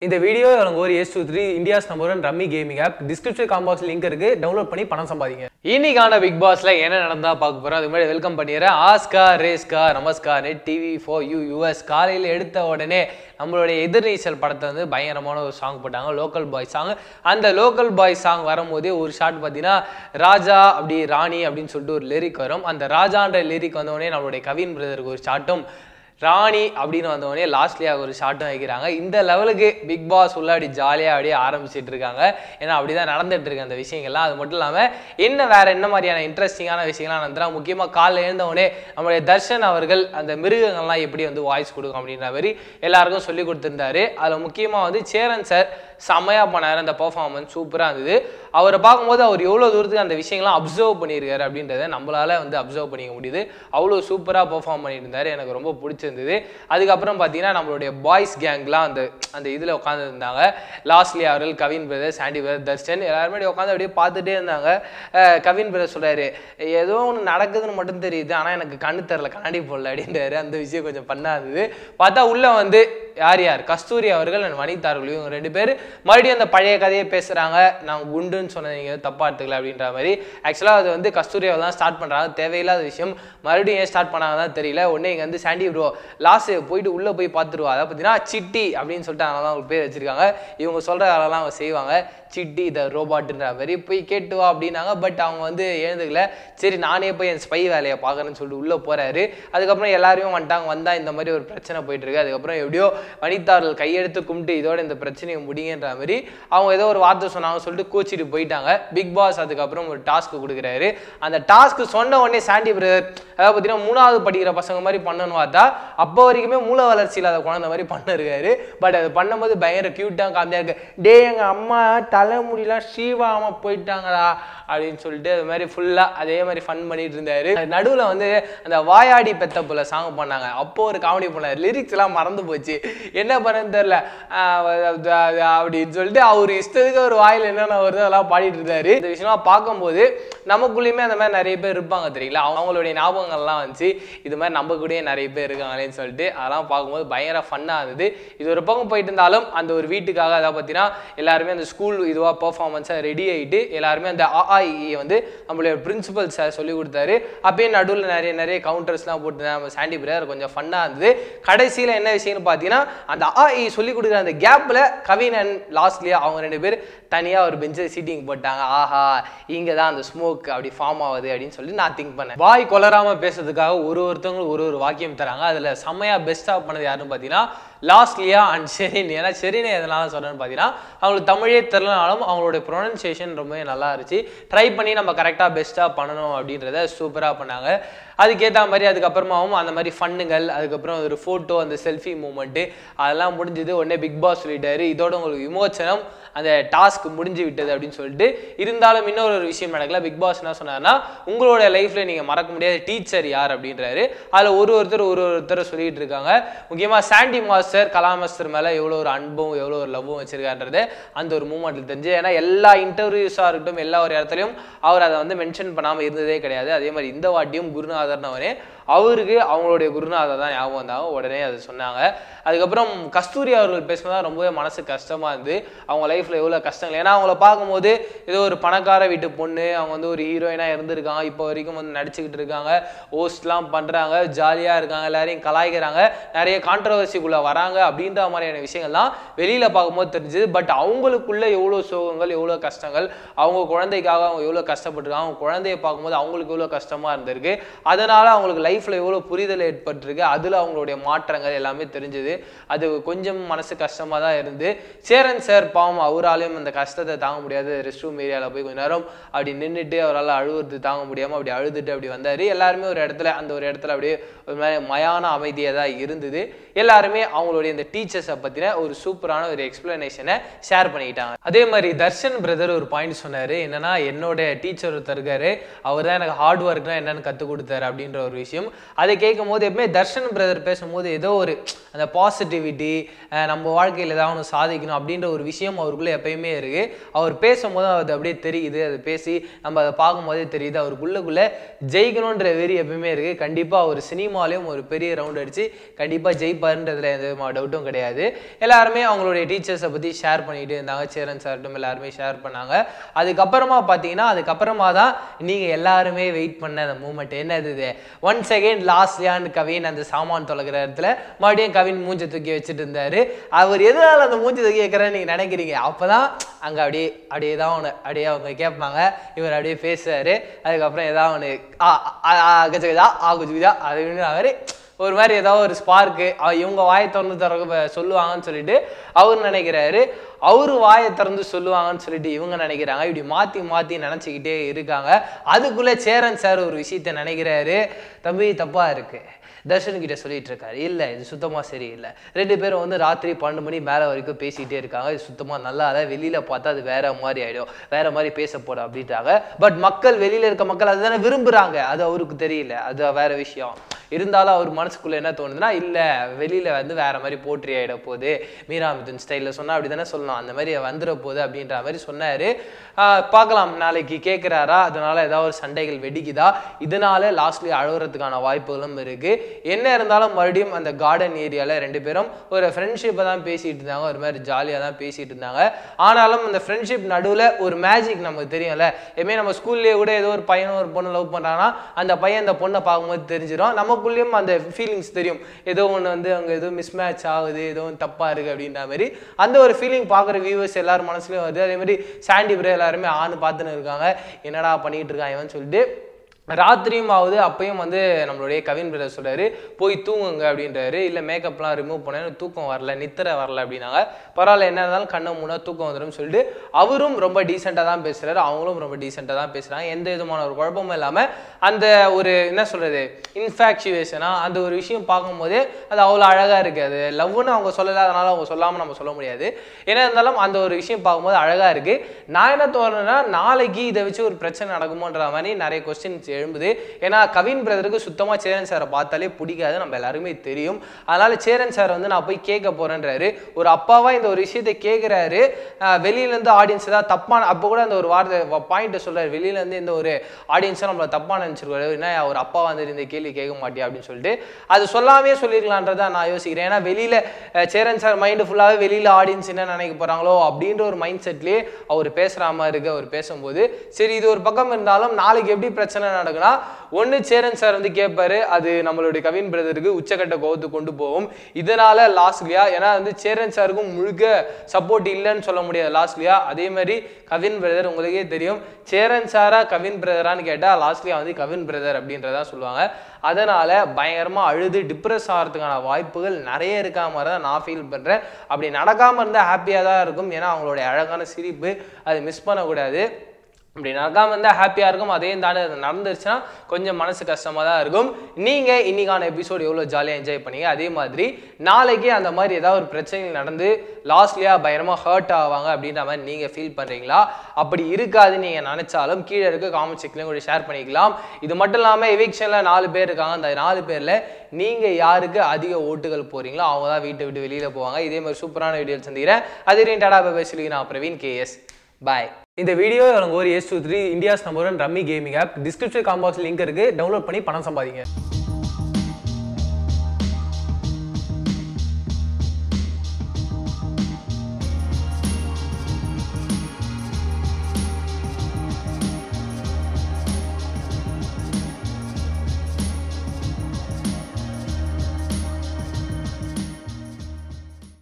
இந்த வீடியோ எனக்கு ஒரு S two three India's number one rummy gaming app description comment box link இருக்கு download பண்ணி பணம் சம்பாதிங்க இன்னைக்கான பிக் பாஸ்ல என்ன நடந்தா பார்க்க போறோம் அது மாதிரி வெல்கம் பண்ணிடுறேன் ஆஸ்கா ரேஸ்கா namaskar net TV for you US காலையில் எடுத்த உடனே நம்மளுடைய எதிர்நீச்சல் படத்தை வந்து பயங்கரமான ஒரு சாங் போட்டாங்க லோக்கல் பாய் சாங் அந்த லோக்கல் பாய் சாங் வரும்போதே ஒரு ஷாட் பார்த்தீங்கன்னா ராஜா அப்படி ராணி அப்படின்னு சொல்லிட்டு ஒரு லிரிக் வரும் அந்த ராஜான்ற லிரிக் வந்தோடனே நம்மளுடைய கவின் பிரதருக்கு ஒரு ஷாட்டும் ராணி அப்படின்னு வந்தவொடனே லாஸ்ட்லியாக ஒரு ஷாட்டும் வைக்கிறாங்க இந்த லெவலுக்கு பிக் பாஸ் உள்ளாடி ஜாலியாக அப்படியே ஆரம்பிச்சிட்டு இருக்காங்க ஏன்னா அப்படி தான் நடந்துட்டு இருக்கு அந்த விஷயங்கள்லாம் அது மட்டும் இல்லாமல் என்ன வேற என்ன மாதிரியான இன்ட்ரெஸ்டிங்கான விஷயங்கள்லாம் நடந்துறா முக்கியமாக காலைல எழுந்தவொடனே நம்மளுடைய தர்ஷன் அவர்கள் அந்த மிருகங்கள்லாம் எப்படி வந்து வாய்ஸ் கொடுக்கும் அப்படின்ற மாதிரி எல்லாருக்கும் சொல்லி கொடுத்துருந்தாரு அதில் முக்கியமாக வந்து சேரன் சார் செம்மையாக பண்ணார் அந்த பர்ஃபார்மன்ஸ் சூப்பராக இருந்தது அவரை பார்க்கும்போது அவர் எவ்வளோ தூரத்துக்கு அந்த விஷயங்கள்லாம் அப்சர்வ் பண்ணியிருக்காரு அப்படின்றத நம்மளால வந்து அப்சர்வ் பண்ணிக்க முடியுது அவ்வளோ சூப்பராக பெர்ஃபார்ம் பண்ணியிருந்தாரு எனக்கு ரொம்ப பிடிச்சிருந்தது அதுக்கப்புறம் பார்த்தீங்கன்னா நம்மளுடைய பாய்ஸ் கேங்லாம் அந்த அந்த இதில் உட்காந்துருந்தாங்க லாஸ்ட்லி அவர்கள் Kavin brother Sandy brother Tharshan எல்லாருமே உட்காந்து அப்படியே பார்த்துட்டே இருந்தாங்க அஹ் கவின் பிரதர் சொல்றாரு ஏதோ ஒன்று நடக்குதுன்னு மட்டும் தெரியுது ஆனால் எனக்கு கண்ணு தெரில கண்ணாடி போடல அப்படின்றாரு அந்த விஷயம் கொஞ்சம் பண்ணா இருந்தது பார்த்தா உள்ள வந்து யார் யார் கஸ்தூரி அவர்கள் அண்ட் வனிதா அவர்கள் இவங்க ரெண்டு பேர் மறுபடியும் அந்த பழைய கதையை பேசுகிறாங்க நான் குண்டுன்னு சொன்னீங்க தப்பா எடுத்துக்கல அப்படின்ற மாதிரி ஆக்சுவலாக அது வந்து கஸ்தூரி அவர்கள் தான் ஸ்டார்ட் பண்ணுறாங்க தேவையில்லாத விஷயம் மறுபடியும் ஏன் ஸ்டார்ட் பண்ணாங்க தான் தெரியல உடனே இங்கே வந்து சாண்டி ப்ரோ லாஸ்ட் போயிட்டு உள்ளே போய் பார்த்துருவா அதை பார்த்தீங்கன்னா சிட்டி அப்படின்னு சொல்லிட்டு அதனால தான் அவங்க பேர் வச்சிருக்காங்க இவங்க சொல்கிற வேலைலாம் அவங்க செய்வாங்க சிட்டி த ரோபாட்ன்ற மாதிரி போய் கேட்டு வா அப்படின்னாங்க பட் அவங்க வந்து எழுந்துக்கல சரி நானே போய் என் ஸ்பை வேலையை பார்க்குறேன்னு சொல்லிட்டு உள்ளே போகிறாரு அதுக்கப்புறம் எல்லாரையும் வந்துட்டாங்க வந்தால் இந்த மாதிரி ஒரு பிரச்சனை போயிட்டு இருக்கு அதுக்கப்புறம் எப்படியோ வனிதார்கள் கையெடுத்து கும்பிட்டு இதோட இந்த பிரச்சனையை முடிங்கன்ற மாதிரி அவங்க ஏதோ ஒரு வார்த்தை சொன்னாங்க சொல்லிட்டு கோச்சிட்டு போயிட்டாங்க பிக் பாஸ் அதுக்கப்புறம் ஒரு டாஸ்க் கொடுக்குறாரு அந்த டாஸ்க் சொன்ன உடனே சாண்டி பிரதர் அதாவது பார்த்தீங்கன்னா மூணாவது படிக்கிற பசங்க மாதிரி பண்ணணும் பார்த்தா அப்போ வரைக்குமே மூல வளர்ச்சி இல்லாத குழந்தை மாதிரி பண்ணிருக்காரு பட் அது பண்ணும்போது பயங்கர க்யூட்டாக காமியாக இருக்கு டே எங்கள் அம்மா தலைமுடிலாம் ஸ்ரீவாம போயிட்டாங்களா அப்படின்னு சொல்லிட்டு அது மாதிரி ஃபுல்லாக அதே மாதிரி ஃபன் பண்ணிட்டு இருந்தாரு நடுவில் வந்து அந்த வாயாடி பெத்த புள்ள சாங் பண்ணாங்க அப்போ ஒரு காமெடி பண்ணார் லிரிக்ஸ் எல்லாம் மறந்து போச்சு என்ன பண்ணன்னு தெரில அப்படின்னு சொல்லிட்டு அவர் இஷ்டத்துக்கு ஒரு வாயில் என்னென்ன வருதோ அதெல்லாம் பாடிட்டு இருந்தாரு இந்த விஷயமா பார்க்கும்போது நமக்குள்ளேயுமே அந்த மாதிரி நிறைய பேர் இருப்பாங்க தெரியுங்களா அவங்களுடைய ஞாபகங்கள்லாம் வந்துச்சு இது மாதிரி நம்ம கூடயே நிறைய பேர் இருக்காங்களேன்னு சொல்லிட்டு அதெல்லாம் பார்க்கும்போது பயங்கர ஃபன்னாக இருந்தது இது ஒரு பக்கம் போயிட்டு இருந்தாலும் அந்த ஒரு வீட்டுக்காக அதை பார்த்தீங்கன்னா எல்லாருமே அந்த ஸ்கூல் இதுவாக பர்ஃபார்மன்ஸாக ரெடி ஆகிட்டு எல்லாருமே அந்த ஆஇ வந்து நம்மளுடைய பிரின்சிபல் சார் சொல்லி கொடுத்தாரு அப்பயே நடுவில் நிறைய நிறைய கவுண்டர்ஸ்லாம் போட்டு நம்ம சாண்டி பிரதர் கொஞ்சம் ஃபன்னாக இருந்தது கடைசியில் என்ன விஷயம்னு பார்த்தீங்கன்னா அந்த ஆஇ சொல்லி கொடுக்குற அந்த கேப்பில் கவின் அண்ட் லாஸ்ட்லியா அவங்க ரெண்டு பேர் தனியாக ஒரு பெஞ்சு சீட்டிங் போட்டாங்க ஆஹா இங்கே தான் அந்த ஸ்மோக் அப்படி ஃபார்ம் ஆகுது அப்படின்னு சொல்லி நான் திங்க் பண்ணேன் வாய் கொலராமல் பேசுறதுக்காக ஒரு ஒருத்தவங்களும் ஒரு ஒரு வாக்கியம் தராங்க அதில் செம்மையாக பெஸ்ட்டாக பண்ணது யாருன்னு பார்த்தீங்கன்னா லாஸ்ட்லியா அண்ட் ஷெரின் ஏன்னா ஷெரினை எதனால சொல்கிறேன்னு பார்த்தீங்கன்னா அவங்களுக்கு தமிழே தெரிலனாலும் அவங்களுடைய ப்ரொனன்சியேஷன் ரொம்பவே நல்லா இருந்துச்சு ட்ரை பண்ணி நம்ம கரெக்டாக பெஸ்ட்டாக பண்ணணும் அப்படின்றத சூப்பராக பண்ணாங்க அதுக்கேற்ற மாதிரி அதுக்கப்புறமாவும் அந்த மாதிரி ஃபண்ணுங்கள் அதுக்கப்புறம் ஒரு ஃபோட்டோ அந்த செல்ஃபி மூமெண்ட்டு அதெல்லாம் முடிஞ்சது உடனே பிக் பாஸ் சொல்லிட்டாரு இதோட உங்களுக்கு விமோச்சனம் அந்த டாஸ்க் முடிஞ்சு விட்டது அப்படின்னு சொல்லிட்டு இருந்தாலும் இன்னொரு ஒரு விஷயம் நடக்கல பிக் பாஸ் என்ன சொன்னார்னா உங்களோட லைஃப்ல நீங்க மறக்க முடியாத டீச்சர் யார் அப்படின்றாரு அதுல ஒரு ஒருத்தர் ஒரு ஒருத்தர் சொல்லிட்டு இருக்காங்க முக்கியமா சாண்டி மாஸ்டர் கலா மாஸ்டர் மேல எவ்வளோ ஒரு அன்பும் எவ்வளோ ஒரு லவ்வும் வச்சிருக்கான்றது அந்த ஒரு மூமெண்ட்ல தெரிஞ்சு ஏன்னா எல்லா இன்டர்வியூஸாக இருக்கட்டும் எல்லா ஒரு இடத்துலையும் அவர் அதை வந்து மென்ஷன் பண்ணாமல் இருந்ததே கிடையாது அதே மாதிரி இந்த வாட்டியும் குருநாதர்னவரே அவருக்கு அவங்களுடைய குருநாதர் தான் ஞாபகம் வந்தாங்க உடனே அது சொன்னாங்க அதுக்கப்புறம் கஸ்தூரி அவர்கள் பேசுனதா ரொம்பவே மனசு கஷ்டமா இருந்து அவங்க லைஃப்ல எவ்வளோ கஷ்டங்கள் ஏன்னா அவங்கள பார்க்கும்போது ஏதோ ஒரு பணக்கார வீட்டு பொண்ணு அவங்க வந்து ஒரு ஹீரோயினா இருந்திருக்காங்க இப்போ வரைக்கும் வந்து நடிச்சுக்கிட்டு இருக்காங்க ஹோஸ்ட்லாம் பண்றாங்க ஜாலியா இருக்காங்க எல்லாரையும் கலாய்க்கிறாங்க நிறைய கான்ட்ரவர்சிக்குள்ள வராங்க அப்படின்ற மாதிரியான விஷயங்கள்லாம் வெளியில பார்க்கும்போது தெரிஞ்சது பட் அவங்களுக்குள்ள எவ்வளோ சோகங்கள் எவ்வளோ கஷ்டங்கள் அவங்க குழந்தைக்காக அவங்க எவ்வளோ கஷ்டப்பட்டிருக்காங்க அவங்க குழந்தைய பார்க்கும்போது அவங்களுக்கு எவ்வளோ கஷ்டமா இருந்திருக்கு அதனால அவங்களுக்கு லைஃப்ல எவ்வளோ புரிதல் ஏற்பட்டிருக்கு அதுல அவங்களுடைய மாற்றங்கள் எல்லாமே தெரிஞ்சது அது கொஞ்சம் மனசு கஷ்டமா தான் இருந்து சேரன் சார் பாவம் அவராலையும் அந்த கஷ்டத்தை தாங்க முடியாது ரெஸ்ட் ரூம் ஏரியாவில் போய் கொஞ்ச நேரம் அப்படி நின்றுட்டு அவரால் அழுவுறது தாங்க முடியாம அப்படி அழுதுட்டு அப்படி வந்தாரு எல்லாருமே ஒரு இடத்துல அந்த ஒரு இடத்துல அப்படியே ஒரு மாதிரி மயான அமைதியாக தான் இருந்தது எல்லாருமே அவங்களுடைய இந்த டீச்சர்ஸை பற்றின ஒரு சூப்பரான ஒரு எக்ஸ்பிளனேஷனை ஷேர் பண்ணிக்கிட்டாங்க அதே மாதிரி தர்ஷன் பிரதர் ஒரு பாயிண்ட் சொன்னார் என்னன்னா என்னோட டீச்சர் ஒருத்தர் இருக்காரு அவர் தான் எனக்கு ஹார்ட் ஒர்க்னா என்னன்னு கற்றுக் கொடுத்தாரு அப்படின்ற ஒரு விஷயம் விஷயம் அதை கேட்கும் போது எப்பவுமே தர்ஷன் பிரதர் பேசும்போது ஏதோ ஒரு அந்த பாசிட்டிவிட்டி நம்ம வாழ்க்கையில் ஏதாவது ஒன்று சாதிக்கணும் அப்படின்ற ஒரு விஷயம் அவருக்குள்ளே எப்பயுமே இருக்குது அவர் பேசும்போது அது அப்படியே தெரியுது அது பேசி நம்ம அதை பார்க்கும்போதே தெரியுது அவருக்குள்ளக்குள்ளே ஜெயிக்கணுன்ற வெறி எப்பயுமே இருக்குது கண்டிப்பாக அவர் சினிமாலையும் ஒரு பெரிய ரவுண்ட் அடித்து கண்டிப்பாக ஜெயிப்பாருன்றதுல எந்த விதமான டவுட்டும் கிடையாது எல்லாருமே அவங்களுடைய டீச்சர்ஸை பற்றி ஷேர் பண்ணிட்டு இருந்தாங்க சேரன் சார்ட்டும் எல்லாருமே ஷேர் பண்ணாங்க அதுக்கப்புறமா பார்த்தீங்கன்னா அதுக்கப்புறமா தான் நீங்கள் எல்லாருமே வெயிட் பண்ண அந்த மூமெண்ட் என்னது இது ஒன் செகண்ட் லாஸ்ட்லியான்னு கவின் அந்த சாமான் தொலைகிற இடத்துல மறுபடியும் கவின் மூஞ்ச தூக்கி வச்சுட்டு இருந்தாரு அவர் எதனால அந்த மூஞ்சி தூக்கி வைக்கிறேன்னு நீங்கள் நினைக்கிறீங்க அப்பதான் அங்கே அப்படியே அப்படியே தான் ஒன்று அப்படியே அவங்க கேட்பாங்க இவர் அப்படியே பேசுவார் அதுக்கப்புறம் ஏதாவது ஒன்று ஆ ஆ, ஆ கஜகஜா ஆ குஜுகுஜா அப்படின்னு அவர் ஒரு மாதிரி ஏதாவது ஒரு ஸ்பார்க்கு இவங்க வாயை திறந்து திறக்க சொல்லுவாங்கன்னு சொல்லிட்டு அவர் நினைக்கிறாரு அவரு வாயை திறந்து சொல்லுவாங்கன்னு சொல்லிட்டு இவங்க நினைக்கிறாங்க இப்படி மாற்றி மாற்றி நினச்சிக்கிட்டே இருக்காங்க அதுக்குள்ளே சேரன் சார் ஒரு விஷயத்த நினைக்கிறாரு தம்பி தப்பாக இருக்கு தர்ஷன் கிட்ட சொல்லிட்டு இருக்காரு இல்லை இது சுத்தமாக சரியில்லை ரெண்டு பேரும் வந்து ராத்திரி பன்னெண்டு மணி மேலே வரைக்கும் பேசிகிட்டே இருக்காங்க இது சுத்தமாக நல்லா இல்லை வெளியில் பார்த்தா அது வேற மாதிரி ஆகிடும் வேற மாதிரி பேச போட அப்படின்ட்டாங்க பட் மக்கள் வெளியில் இருக்க மக்கள் அதுதானே விரும்புகிறாங்க அது அவருக்கு தெரியல அது வேற விஷயம் இருந்தாலும் அவர் மனசுக்குள்ள என்ன தோணுதுன்னா இல்லை வெளியில் வந்து வேற மாதிரி போற்றி ஆகிட போகுது மீரா மிதுன் ஸ்டைலில் சொன்னால் அப்படி தானே சொல்லணும் அந்த மாதிரி வந்துட போகுது அப்படின்ற மாதிரி சொன்னார் பார்க்கலாம் நாளைக்கு கேட்குறாரா அதனால ஏதாவது ஒரு சண்டைகள் வெடிக்குதா இதனால லாஸ்ட்லி அழுகுறதுக்கான வாய்ப்புகளும் இருக்கு என்ன இருந்தாலும் மறுபடியும் அந்த கார்டன் ஏரியாவில் ரெண்டு பேரும் ஒரு ஃப்ரெண்ட்ஷிப்பை தான் பேசிட்டு இருந்தாங்க ஒரு மாதிரி ஜாலியாக தான் பேசிட்டு இருந்தாங்க ஆனாலும் அந்த ஃப்ரெண்ட்ஷிப் நடுவில் ஒரு மேஜிக் நமக்கு தெரியும்ல எப்பவுமே நம்ம ஸ்கூல்லேயே கூட ஏதோ ஒரு பையனும் ஒரு பொண்ணு லவ் பண்ணுறாங்கன்னா அந்த பையன் அந்த பொண்ணை பார்க்கும்போது தெரிஞ்சிடும் நமக்குள்ளேயும் அந்த ஃபீலிங்ஸ் தெரியும் ஏதோ ஒன்று வந்து அங்கே ஏதோ மிஸ் மேட்ச் ஆகுது ஏதோ ஒன்று தப்பாக இருக்குது அப்படின்ற மாதிரி அந்த ஒரு ஃபீலிங் பார்க்குற வியூவர்ஸ் எல்லாரும் மனசுலையும் வருது அதே மாதிரி சாண்டி பிரே எல்லாருமே ஆண் பார்த்துன்னு இருக்காங்க என்னடா பண்ணிட்டு இருக்கான் இவன் சொல்லிட்டு ராத்திரியும் ஆகுது அப்பயும் வந்து நம்மளுடைய கவின் பிரதர் சொல்றாரு போய் தூங்குங்க அப்படின்றாரு இல்லை மேக்கப்லாம் ரிமூவ் பண்ணேன் தூக்கம் வரல நித்திரை வரல அப்படின்னாங்க பரவாயில்ல என்ன இருந்தாலும் கண்ணை மூணா தூக்கம் வந்துடும் சொல்லிட்டு அவரும் ரொம்ப டீசெண்டாக தான் பேசுறாரு அவங்களும் ரொம்ப டீசெண்டாக தான் பேசுறாங்க எந்த விதமான ஒரு குழப்பமும் இல்லாமல் அந்த ஒரு என்ன சொல்றது இன்ஃபேக்சுவேஷனாக அந்த ஒரு விஷயம் பார்க்கும்போதே அது அவ்வளோ அழகாக இருக்கு அது லவ்னு அவங்க சொல்லல அதனால அவங்க சொல்லாமல் நம்ம சொல்ல முடியாது என்ன இருந்தாலும் அந்த ஒரு விஷயம் பார்க்கும்போது அழகாக இருக்கு நான் என்ன தோணுன்னா நாளைக்கு இதை வச்சு ஒரு பிரச்சனை நடக்குமோன்ற மாதிரி நிறைய கொஸ்டின்ஸ் எழும்புது ஏன்னா கவின் பிரதருக்கு சுத்தமாக சேரன் சாரை பார்த்தாலே பிடிக்காது நம்ம எல்லாருமே தெரியும் அதனால சேரன் சார் வந்து நான் போய் கேட்க போறேன்றாரு ஒரு அப்பாவா இந்த ஒரு விஷயத்தை கேட்குறாரு வெளியிலேருந்து ஆடியன்ஸ் ஏதாவது தப்பான அப்போ கூட அந்த ஒரு வார்த்தை பாயிண்ட்டை சொல்றாரு வெளியிலேருந்து இந்த ஒரு ஆடியன்ஸை நம்மளை தப்பாக நினச்சிருக்காரு என்ன ஒரு அப்பா வந்து இந்த கேள்வி கேட்க மாட்டியா அப்படின்னு சொல்லிட்டு அது சொல்லாமே சொல்லியிருக்கலான்றதை நான் யோசிக்கிறேன் ஏன்னா வெளியில அஹ், சேரன் சார் மைண்டு ஃபுல்லாகவே வெளியில ஆடியன்ஸ் என்ன நினைக்க போறாங்களோ அப்படின்ற ஒரு மைண்ட் செட்லேயே அவர் பேசுகிற மாதிரி இருக்கு அவர் பேசும்போது சரி இது ஒரு பக்கம் இருந்தாலும் நாளைக்கு எப்படி பிரச்சனை நடக்குன்னா ஒன்று சேரன் சார் வந்து கேட்பாரு அது நம்மளுடைய கவின் பிரதருக்கு உச்சக்கட்ட கோவத்து கொண்டு போகும் இதனால லாஸ்ட்லியா ஏன்னா வந்து சேரன் சாருக்கும் முழுக்க சப்போர்ட் இல்லைன்னு சொல்ல முடியாது லாஸ்ட்லியா அதே மாதிரி கவின் பிரதர் உங்களுக்கே தெரியும் சேரன் சாரா கவின் பிரதரான்னு கேட்டால் லாஸ்ட்லியா வந்து கவின் பிரதர் அப்படின்றதா சொல்லுவாங்க அதனால பயங்கரமா அழுது டிப்ரெஸ் ஆகிறதுக்கான வாய்ப்புகள் நிறைய இருக்கா மாதிரி தான் நான் ஃபீல் பண்றேன் அப்படி நடக்காம இருந்தால் ஹாப்பியாக தான் இருக்கும் ஏன்னா அவங்களுடைய அழகான சிரிப்பு அது மிஸ் பண்ணக்கூடாது அப்படி நடக்காம இருந்தால் ஹாப்பியாக இருக்கும் அதையும் தாண்டி அது நடந்துருச்சுன்னா கொஞ்சம் மனசு கஷ்டமாக தான் இருக்கும் நீங்கள் இன்னைக்கான எபிசோடு எவ்வளோ ஜாலியாக என்ஜாய் பண்ணீங்க அதே மாதிரி நாளைக்கு அந்த மாதிரி ஏதாவது ஒரு பிரச்சனைகள் நடந்து லாஸ்ட்லியாக பயங்கரமாக ஹர்ட் ஆவாங்க அப்படின்ற மாதிரி நீங்கள் ஃபீல் பண்ணுறீங்களா அப்படி இருக்காதுன்னு நீங்கள் நினச்சாலும் கீழே இருக்க காமெண்ட் செக்லையும் கூட ஷேர் பண்ணிக்கலாம் இது மட்டும் இல்லாமல் எவிக்ஷனில் நாலு பேர் இருக்காங்க அந்த நாலு பேரில் நீங்கள் யாருக்கு அதிக ஓட்டுகள் போகிறீங்களோ அவங்க தான் வீட்டை விட்டு வெளியில் போவாங்க இதே மாதிரி சூப்பரான வீடியோ சந்திக்கிறேன் அதே டாடா பை சொல்லி நான் பிரவீன் கேஎஸ் பாய் இந்த வீடியோ எனக்கு ஒரு S two three India's number one rummy gaming app description comment box link இருக்கு டவுன்லோட் பண்ணி பணம் சம்பாதிங்க